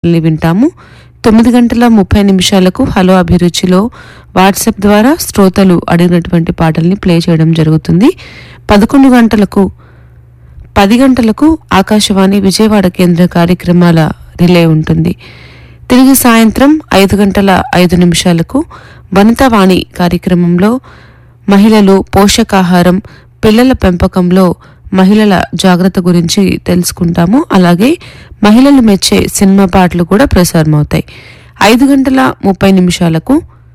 ని వింటాము తొమ్మిది గంటల ముప్పై నిమిషాలకు హలో అభిరుచిలో వాట్సాప్ ద్వారా శ్రోతలు అడిగినటువంటి పాటల్ని ప్లే చేయడం జరుగుతుంది పదకొండు గంటలకు పది గంటలకు ఆకాశవాణి విజయవాడ కేంద్ర కార్యక్రమాల రిలే ఉంటుంది తిరిగి సాయంత్రం ఐదు గంటల ఐదు నిమిషాలకు వనితావాణి కార్యక్రమంలో మహిళలు పోషకాహారం పిల్లల పెంపకంలో మహిళల జాగ్రత్త గురించి తెలుసుకుంటాము అలాగే మహిళలు మెచ్చే సినిమా పాటలు కూడా ప్రసారమవుతాయి ఐదు గంటల ముప్పై నిమిషాలకు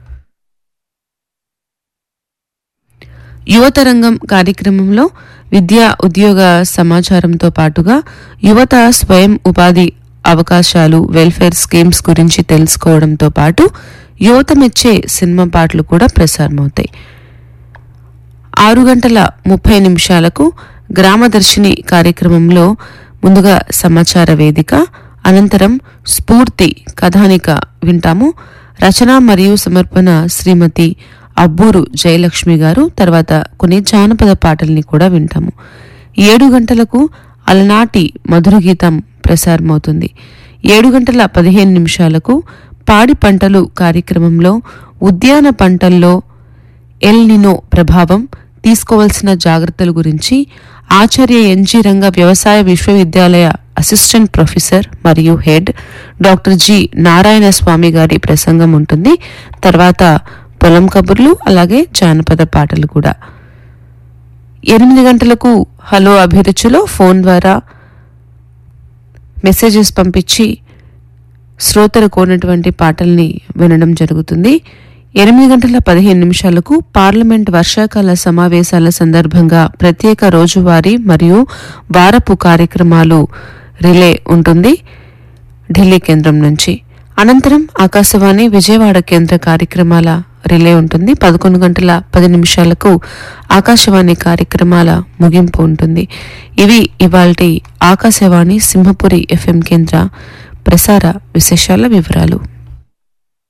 యువతరంగం కార్యక్రమంలో విద్యా ఉద్యోగ సమాచారంతో పాటుగా యువత స్వయం ఉపాధి అవకాశాలు వెల్ఫేర్ స్కీమ్స్ గురించి తెలుసుకోవడంతో పాటు యువత మెచ్చే సినిమా పాటలు కూడా ప్రసారమవుతాయి ఆరు గంటల ముప్పై నిమిషాలకు గ్రామదర్శిని కార్యక్రమంలో ముందుగా సమాచార వేదిక అనంతరం స్ఫూర్తి కథానిక వింటాము రచన మరియు సమర్పణ శ్రీమతి అబ్బూరు జయలక్ష్మి గారు తర్వాత కొన్ని జానపద పాటల్ని కూడా వింటాము ఏడు గంటలకు అలనాటి మధుర గీతం ప్రసారమవుతుంది ఏడు గంటల పదిహేను నిమిషాలకు పాడి పంటలు కార్యక్రమంలో ఉద్యాన పంటల్లో ఎల్ నినో ప్రభావం తీసుకోవాల్సిన జాగ్రత్తల గురించి ఆచార్య ఎన్జి రంగ వ్యవసాయ విశ్వవిద్యాలయ అసిస్టెంట్ ప్రొఫెసర్ మరియు head doctor G Narayana Swamy గారి ప్రసంగం ఉంటుంది తర్వాత పొలం కబుర్లు అలాగే జానపద పాటలు కూడా ఎనిమిది గంటలకు హలో అభిరుచిలో ఫోన్ ద్వారా మెసేజెస్ పంపించి శ్రోతలు కోరినటువంటి పాటల్ని వినడం జరుగుతుంది ఎనిమిది గంటల పదిహేను నిమిషాలకు పార్లమెంట్ వర్షాకాల సమావేశాల సందర్భంగా ప్రత్యేక రోజువారీ మరియు వారపు కార్యక్రమాలు రిలే ఉంటుంది ఢిల్లీ కేంద్రం నుంచి అనంతరం ఆకాశవాణి విజయవాడ కేంద్ర కార్యక్రమాల రిలే ఉంటుంది పదకొండు గంటల పది నిమిషాలకు ఆకాశవాణి కార్యక్రమాల ముగింపు ఉంటుంది ఇవి ఇవాల్టి ఆకాశవాణి సింహపురి ఎఫ్ఎం కేంద్ర ప్రసార విశేషాల వివరాలు